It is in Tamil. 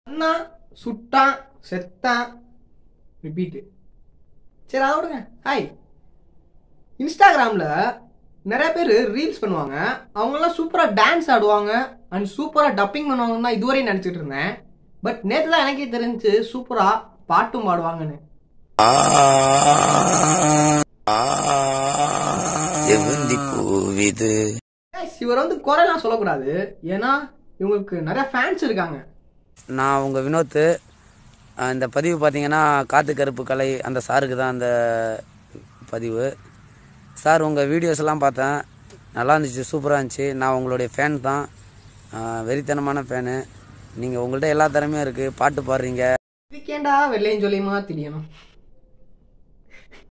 அண்ணா சுட்டான் செத்தான் ரிப்பீட்டு சரி அதை விடுங்க ஹாய் இன்ஸ்டாகிராமில் நிறைய பேர் ரீல்ஸ் பண்ணுவாங்க அவங்கெல்லாம் சூப்பராக டான்ஸ் ஆடுவாங்க அண்ட் சூப்பராக டப்பிங் பண்ணுவாங்கன்னு தான் இதுவரையும் நினச்சிட்டு இருந்தேன் பட் நேற்று தான் எனக்கே தெரிஞ்சு சூப்பராக பாட்டும் பாடுவாங்கன்னு செவந்தி பூவிது Guys, இவர் வந்து குறைலாம் சொல்லக்கூடாது ஏன்னா இவங்களுக்கு நிறைய ஃபேன்ஸ் இருக்காங்க நான் உங்கள் வினோத் அஹ் இந்த பதிவு பார்த்தீங்கன்னா காத்து கருப்பு கலை அந்த சாருக்கு தான் அந்த பதிவு சார் உங்கள் வீடியோஸ் எல்லாம் பார்த்தேன் நல்லா இருந்துச்சு சூப்பராக இருந்துச்சு நான் உங்களுடைய ஃபேன் தான் அஹ் வெறித்தனமான ஃபேனு நீங்கள் உங்கள்கிட்ட எல்லா திறமையும் இருக்குது பாட்டு பாடுறீங்க இதுக்கேண்டா வெள்ளையும் சொல்லியுமா தெரியணும்